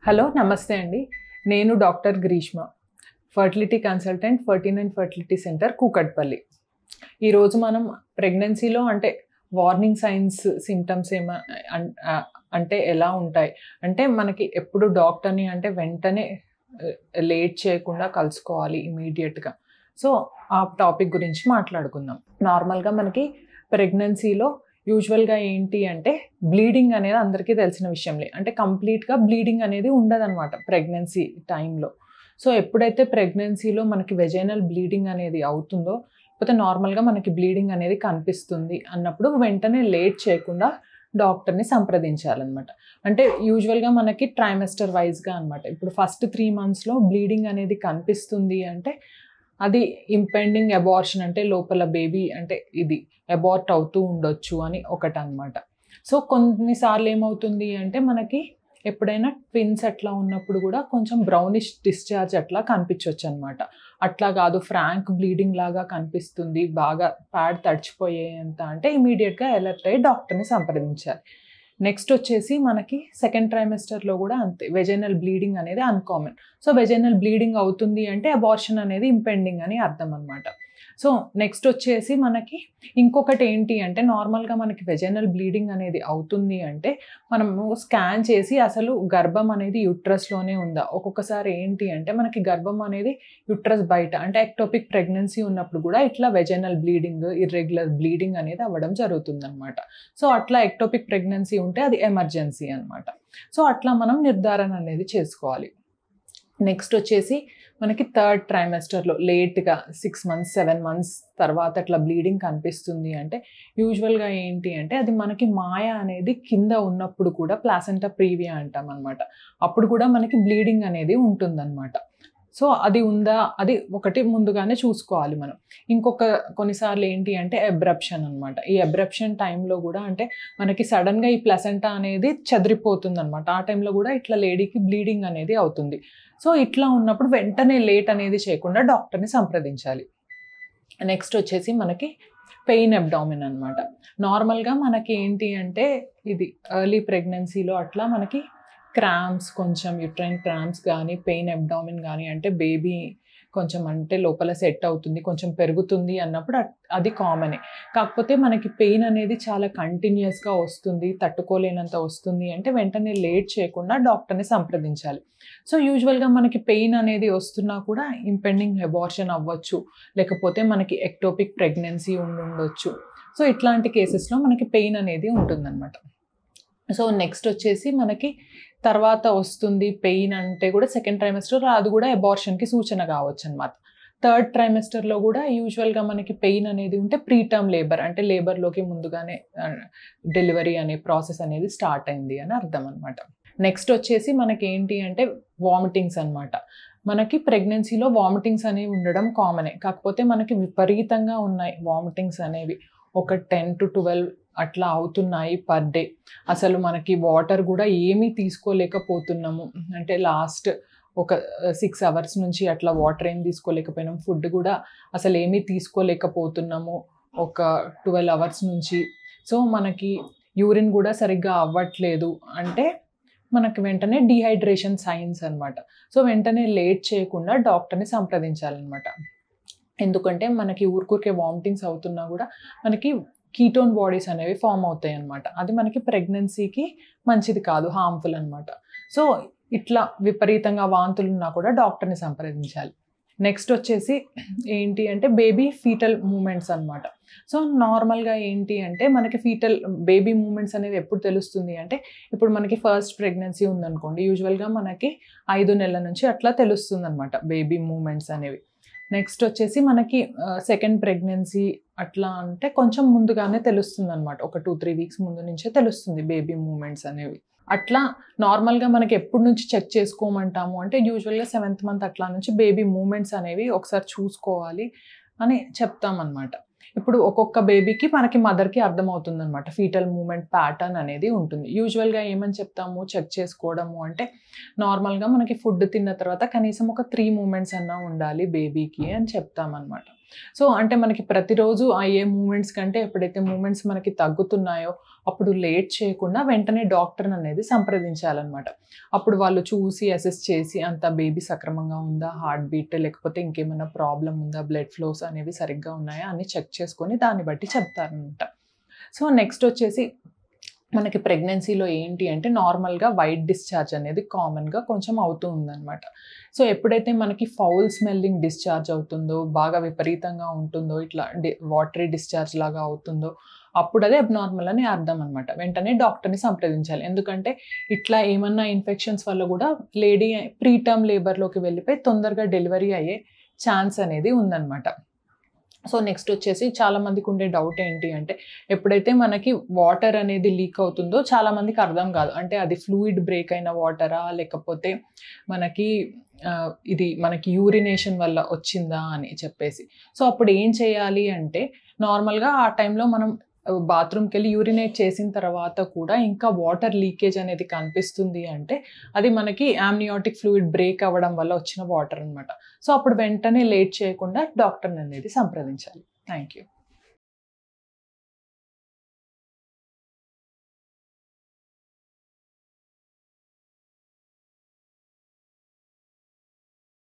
hello నమస్తే అండి నేను డాక్టర్ గ్రీష్మ ఫర్టిలిటీ కన్సల్టెంట్ ఫర్టీన్ అండ్ ఫర్టిలిటీ సెంటర్ కూకట్పల్లి ఈరోజు మనం ప్రెగ్నెన్సీలో అంటే వార్నింగ్ సైన్స్ సిమ్టమ్స్ ఏమ అన్- ఆ, అంటే ఎలా ఉంటాయి అంటే మనకి ఎప్పుడు డాక్టర్ని అంటే వెంటనే లేట్ చేయకుండా కలుసుకోవాలి ఇమీడియట్గా సో ఆ టాపిక్ గురించి మాట్లాడుకుందాం నార్మల్గా మనకి ప్రెగ్నెన్సీలో యూజువల్గా ఏంటి అంటే బ్లీడింగ్ అనేది అందరికీ తెలిసిన విషయంలే అంటే కంప్లీట్గా బ్లీడింగ్ అనేది ఉండదన్నమాట ప్రెగ్నెన్సీ టైంలో సో ఎప్పుడైతే ప్రెగ్నెన్సీలో మనకి వెజైనల్ బ్లీడింగ్ అనేది అవుతుందో లేకపోతే నార్మల్గా మనకి బ్లీడింగ్ అనేది కనిపిస్తుంది అన్నప్పుడు వెంటనే లేట్ చేయకుండా డాక్టర్ని సంప్రదించాలన్నమాట అంటే యూజువల్గా మనకి ట్రైమెస్టర్ వైజ్గా అనమాట ఇప్పుడు ఫస్ట్ త్రీ మంత్స్లో బ్లీడింగ్ అనేది కనిపిస్తుంది అంటే అది ఇంపెండింగ్ అబార్షన్ అంటే లోపల బేబీ అంటే ఇది అబార్ట్ అవుతూ ఉండొచ్చు అని ఒకటి అనమాట సో కొన్నిసార్లు ఏమవుతుంది అంటే మనకి ఎప్పుడైనా ట్విన్స్ అట్లా ఉన్నప్పుడు కూడా కొంచెం బ్రౌనిష్ డిశ్చార్జ్ అట్లా కనిపించవచ్చు అనమాట అట్లా కాదు ఫ్రాంక్ బ్లీడింగ్ లాగా కనిపిస్తుంది బాగా ప్యాడ్ తడిచిపోయేంత అంటే ఇమీడియట్గా అలర్ట్ అయ్యి డాక్టర్ని సంప్రదించాలి నెక్స్ట్ వచ్చేసి మనకి సెకండ్ ట్రైమెస్టర్లో కూడా అంతే వెజైనల్ బ్లీడింగ్ అనేది అన్కామన్ సో వెజైనల్ బ్లీడింగ్ అవుతుంది అంటే అబార్షన్ అనేది ఇంపెండింగ్ అని అర్థం అనమాట సో నెక్స్ట్ వచ్చేసి మనకి ఇంకొకటి ఏంటి అంటే నార్మల్గా మనకి వెజైనల్ బ్లీడింగ్ అనేది అవుతుంది అంటే మనము స్కాన్ చేసి అసలు గర్భం అనేది యుట్రస్లోనే ఉందా ఒక్కొక్కసారి ఏంటి అంటే మనకి గర్భం అనేది యుట్రస్ బయట అంటే ఎక్టోపిక్ ప్రెగ్నెన్సీ ఉన్నప్పుడు కూడా ఇట్లా వెజైనల్ బ్లీడింగ్ ఇర్రెగ్యులర్ బ్లీడింగ్ అనేది అవ్వడం జరుగుతుంది అనమాట సో అట్లా ఎక్టోపిక్ ప్రెగ్నెన్సీ ఉంటే అది ఎమర్జెన్సీ అనమాట సో అట్లా మనం నిర్ధారణ అనేది చేసుకోవాలి నెక్స్ట్ వచ్చేసి మనకి థర్డ్ ట్రైమెస్టర్లో లేట్గా సిక్స్ మంత్స్ సెవెన్ మంత్స్ తర్వాత అట్లా బ్లీడింగ్ కనిపిస్తుంది అంటే యూజువల్గా ఏంటి అంటే అది మనకి మాయ అనేది కింద ఉన్నప్పుడు కూడా ప్లాసెంటా ప్రీవియా అంటాం అనమాట అప్పుడు కూడా మనకి బ్లీడింగ్ అనేది ఉంటుందన్నమాట సో అది ఉందా అది ఒకటి ముందుగానే చూసుకోవాలి మనం ఇంకొక కొన్నిసార్లు ఏంటి అంటే ఎబ్రప్షన్ అనమాట ఈ ఎబ్రప్షన్ టైంలో కూడా అంటే మనకి సడన్గా ఈ ప్లసెంటా అనేది చెదిరిపోతుంది అనమాట ఆ టైంలో కూడా ఇట్లా లేడీకి బ్లీడింగ్ అనేది అవుతుంది సో ఇట్లా ఉన్నప్పుడు వెంటనే లేట్ అనేది చేయకుండా డాక్టర్ని సంప్రదించాలి నెక్స్ట్ వచ్చేసి మనకి పెయిన్ అబ్డామిన్ అనమాట నార్మల్గా మనకి ఏంటి అంటే ఇది ఎర్లీ ప్రెగ్నెన్సీలో అట్లా మనకి క్రామ్స్ కొంచెం యుట్రైన్ క్రామ్స్ కానీ పెయిన్ అబ్డామిన్ కానీ అంటే బేబీ కొంచెం అంటే లోపల సెట్ అవుతుంది కొంచెం పెరుగుతుంది అన్నప్పుడు అట్- అది కామనే కాకపోతే మనకి పెయిన్ అనేది చాలా కంటిన్యూస్గా వస్తుంది తట్టుకోలేనంత వస్తుంది అంటే వెంటనే లేట్ చేయకుండా డాక్టర్ని సంప్రదించాలి సో యూజువల్గా మనకి పెయిన్ అనేది వస్తున్నా కూడా ఇంపెండింగ్ అబార్షన్ అవ్వచ్చు లేకపోతే మనకి ఎక్టోపిక్ ప్రెగ్నెన్సీ ఉండి ఉండొచ్చు సో ఇట్లాంటి కేసెస్లో మనకి పెయిన్ అనేది ఉంటుందన్నమాట సో నెక్స్ట్ వచ్చేసి మనకి తర్వాత వస్తుంది పెయిన్ అంటే కూడా సెకండ్ ట్రైమెస్టర్ అది కూడా అబార్షన్కి సూచన కావచ్చు అనమాట థర్డ్ ట్రైమెస్టర్లో కూడా యూజువల్గా మనకి పెయిన్ అనేది ఉంటే ప్రీటర్మ్ లేబర్ అంటే లేబర్లోకి ముందుగానే డెలివరీ అనే ప్రాసెస్ అనేది స్టార్ట్ అయింది అని అర్థం అనమాట నెక్స్ట్ వచ్చేసి మనకి ఏంటి అంటే వామిటింగ్స్ అన్నమాట మనకి ప్రెగ్నెన్సీలో వామిటింగ్స్ అనేవి ఉండడం కామనే కాకపోతే మనకి విపరీతంగా ఉన్నాయి వామిటింగ్స్ అనేవి ఒక టెన్ టు ట్వెల్వ్ అట్లా అవుతున్నాయి పర్ డే అసలు మనకి వాటర్ కూడా ఏమీ తీసుకోలేకపోతున్నాము అంటే లాస్ట్ ఒక సిక్స్ అవర్స్ నుంచి అట్లా వాటర్ ఏం తీసుకోలేకపోయినాం ఫుడ్ కూడా అసలు ఏమీ తీసుకోలేకపోతున్నాము ఒక ట్వెల్వ్ అవర్స్ నుంచి సో మనకి యూరిన్ కూడా సరిగ్గా అవ్వట్లేదు అంటే మనకి వెంటనే డిహైడ్రేషన్ సైన్స్ అన్నమాట సో వెంటనే లేట్ చేయకుండా డాక్టర్ని సంప్రదించాలన్నమాట ఎందుకంటే మనకి ఊరికూరికే వామిటింగ్స్ అవుతున్నా కూడా మనకి కీటోన్ బాడీస్ అనేవి ఫామ్ అవుతాయి అన్నమాట అది మనకి ప్రెగ్నెన్సీకి మంచిది కాదు హార్మ్ఫుల్ అన్నమాట సో ఇట్లా విపరీతంగా వాంతులు ఉన్నా కూడా డాక్టర్ని సంప్రదించాలి నెక్స్ట్ వచ్చేసి ఏంటి అంటే బేబీ ఫీటల్ మూమెంట్స్ అన్నమాట సో నార్మల్గా ఏంటి అంటే మనకి ఫీటల్ బేబీ మూమెంట్స్ అనేవి ఎప్పుడు తెలుస్తుంది అంటే ఇప్పుడు మనకి ఫస్ట్ ప్రెగ్నెన్సీ ఉందనుకోండి యూజువల్గా మనకి ఐదు నెలల నుంచి అట్లా తెలుస్తుంది అనమాట బేబీ మూమెంట్స్ అనేవి నెక్స్ట్ వచ్చేసి మనకి సెకండ్ ప్రెగ్నెన్సీ అట్లా అంటే కొంచెం ముందుగానే తెలుస్తుంది అనమాట ఒక టూ త్రీ వీక్స్ ముందు నుంచే తెలుస్తుంది బేబీ మూమెంట్స్ అనేవి అట్లా నార్మల్గా మనకి ఎప్పటి నుంచి చెక్ చేసుకోమంటాము అంటే యూజువల్గా సెవెంత్ మంత్ అట్లా నుంచి బేబీ మూమెంట్స్ అనేవి ఒకసారి చూసుకోవాలి అని చెప్తామన్నమాట ఇప్పుడు ఒక్కొక్క బేబీకి మనకి మదర్కి అర్థమవుతుంది అనమాట ఫీటల్ మూమెంట్ ప్యాటర్న్ అనేది ఉంటుంది యూజువల్గా ఏమని చెప్తాము చెక్ చేసుకోవడము అంటే నార్మల్గా మనకి ఫుడ్ తిన్న తర్వాత కనీసం ఒక త్రీ మూమెంట్స్ అన్నా ఉండాలి బేబీకి అని చెప్తామన్నమాట సో అంటే మనకి ప్రతిరోజు అయ్యే మూమెంట్స్ కంటే ఎప్పుడైతే మూమెంట్స్ మనకి తగ్గుతున్నాయో అప్పుడు లేట్ చేయకుండా వెంటనే డాక్టర్ని అనేది సంప్రదించాలన్నమాట అప్పుడు వాళ్ళు చూసి అసెస్ చేసి అంత బేబీ సక్రమంగా ఉందా హార్ట్ బీట్ లేకపోతే ఇంకేమైనా ప్రాబ్లం ఉందా బ్లడ్ ఫ్లోస్ అనేవి సరిగ్గా ఉన్నాయా అని చెక్ చేసుకొని దాన్ని బట్టి చెప్తారనమాట సో నెక్స్ట్ వచ్చేసి మనకి ప్రెగ్నెన్సీలో ఏంటి అంటే నార్మల్గా వైట్ డిశ్చార్జ్ అనేది కామన్గా కొంచెం అవుతూ ఉందన్నమాట సో ఎప్పుడైతే మనకి ఫౌల్ స్మెల్లింగ్ డిశ్చార్జ్ అవుతుందో బాగా విపరీతంగా ఉంటుందో ఇట్లా డి వాటరీ డిశ్చార్జ్ లాగా అవుతుందో అప్పుడు అదే అబ్నార్మల్ అని అర్థం అనమాట వెంటనే డాక్టర్ని సంప్రదించాలి ఎందుకంటే ఇట్లా ఏమన్నా ఇన్ఫెక్షన్స్ వల్ల కూడా లేడీ ప్రీ టర్మ్ లేబర్లోకి వెళ్ళిపోయి తొందరగా డెలివరీ అయ్యే ఛాన్స్ అనేది ఉందన్నమాట సో నెక్స్ట్ వచ్చేసి చాలా మందికి ఉండే డౌట్ ఏంటి అంటే ఎప్పుడైతే మనకి వాటర్ అనేది లీక్ అవుతుందో చాలా మందికి అర్థం కాదు అంటే అది ఫ్లూయిడ్ బ్రేక్ అయిన వాటరా లేకపోతే మనకి ఆ, ఇది మనకి యూరినేషన్ వల్ల వచ్చిందా అని చెప్పేసి సో అప్పుడు ఏం చేయాలి అంటే నార్మల్గా ఆ టైంలో మనం బాత్రూమ్కి వెళ్ళి యూరినేట్ చేసిన తర్వాత కూడా ఇంకా వాటర్ లీకేజ్ అనేది కనిపిస్తుంది అంటే అది మనకి యామ్నియాటిక్ ఫ్లూయిడ్ బ్రేక్ అవ్వడం వల్ల వచ్చిన వాటర్ అనమాట సో అప్పుడు వెంటనే లేట్ చేయకుండా డాక్టర్ని అనేది సంప్రదించాలి థ్యాంక్ యూ